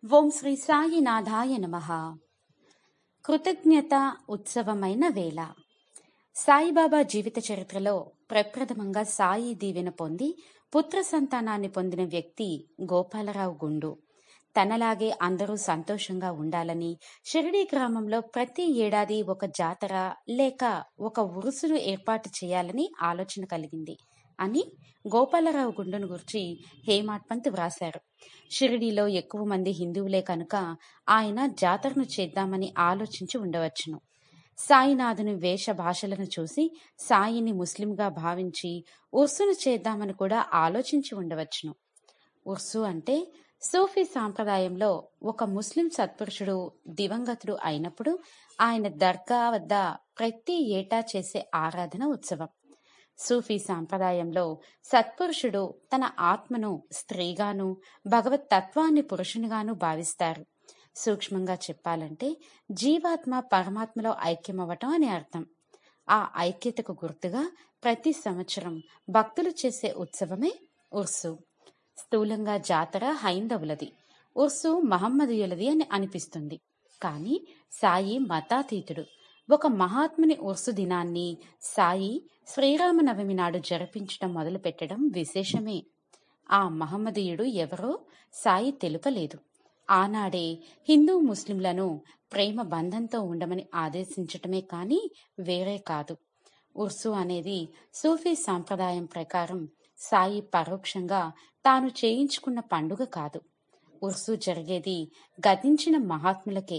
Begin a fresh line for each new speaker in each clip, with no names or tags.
ఓం శ్రీ సాయినాథాయ నమ కృతజ్ఞత ఉత్సవమైన వేళ సాయిబాబా జీవిత చరిత్రలో ప్రప్రథమంగా సాయి దీవెన పొంది పుత్ర సంతానాన్ని పొందిన వ్యక్తి గోపాలరావు గుండు తనలాగే అందరూ సంతోషంగా ఉండాలని షిరిడీ గ్రామంలో ప్రతి ఏడాది ఒక జాతర లేక ఒక ఉరుసును ఏర్పాటు చేయాలని ఆలోచన కలిగింది అని గోపాలరావు గుండును గురించి హేమాడ్ పంత్ వ్రాశారు షిరిడీలో ఎక్కువ మంది హిందువులే కనుక ఆయన జాతరను చేద్దామని ఆలోచించి ఉండవచ్చును సాయినాథుని వేష భాషలను చూసి సాయిని ముస్లింగా భావించి ఉర్సును చేద్దామని కూడా ఆలోచించి ఉండవచ్చును ఉర్సు అంటే సూఫీ సాంప్రదాయంలో ఒక ముస్లిం సత్పురుషుడు దివంగతుడు అయినప్పుడు ఆయన దర్గా వద్ద ప్రతి ఏటా చేసే ఆరాధన ఉత్సవం సూఫీ సాంప్రదాయంలో సత్పురుషుడు తన ఆత్మను స్త్రీగాను భగవత్ తత్వాన్ని పురుషునిగాను భావిస్తారు సూక్ష్మంగా చెప్పాలంటే జీవాత్మ పరమాత్మలో ఐక్యమవ్వటం అని అర్థం ఆ ఐక్యతకు గుర్తుగా ప్రతి సంవత్సరం భక్తులు చేసే ఉత్సవమే ఉర్సు స్థూలంగా జాతర హైందవులది ఉర్సు మహమ్మదీయులది అని అనిపిస్తుంది కానీ సాయి మతాతీతుడు ఒక మహాత్ముని ఉర్సు దినాన్ని సాయి శ్రీరామనవమి నాడు జరిపించడం మొదలుపెట్టడం విశేషమే ఆ మహమ్మదీయుడు ఎవరో సాయి తెలుపలేదు ఆనాడే హిందూ ముస్లింలను ప్రేమ బంధంతో ఉండమని ఆదేశించటమే కాని వేరే కాదు ఉర్సు అనేది సూఫీ సాంప్రదాయం ప్రకారం సాయి పరోక్షంగా తాను చేయించుకున్న పండుగ కాదు ఉర్సు జరిగేది గతించిన మహాత్ములకే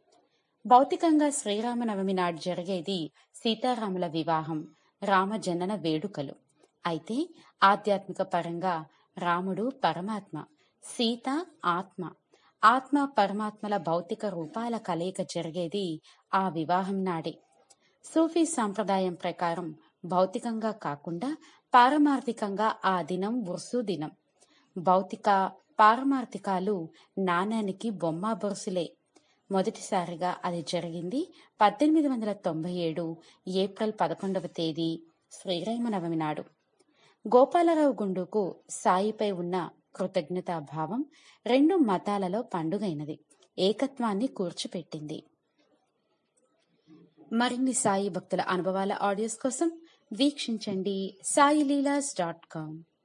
భౌతికంగా శ్రీరామనవమి నాడు జరిగేది సీతారాముల వివాహం రామజనన వేడుకలు అయితే ఆధ్యాత్మిక పరంగా రాముడు పరమాత్మ సీత ఆత్మ ఆత్మ పరమాత్మల భౌతిక రూపాల కలయిక జరిగేది ఆ వివాహం నాడే సూఫీ సాంప్రదాయం ప్రకారం భౌతికంగా కాకుండా పారమార్థికంగా ఆ దినం ఉర్సు దినం భౌతిక పారమార్థికాలు నాణానికి బొమ్మ బొరుసులే మొదటిసారిగా అది జరిగింది పద్దెనిమిది వందల తొంభై ఏడు ఏప్రిల్ పదకొండవ తేదీ శ్రీరామనవమి నాడు గోపాలరావు గుండుకు సాయిపై ఉన్న కృతజ్ఞతాభావం రెండు మతాలలో పండుగైనది ఏకత్వాన్ని కూర్చిపెట్టింది మరిన్ని సాయి భక్తుల అనుభవాల ఆడియోస్ కోసం వీక్షించండి సాయిలీలాస్ డాట్ కామ్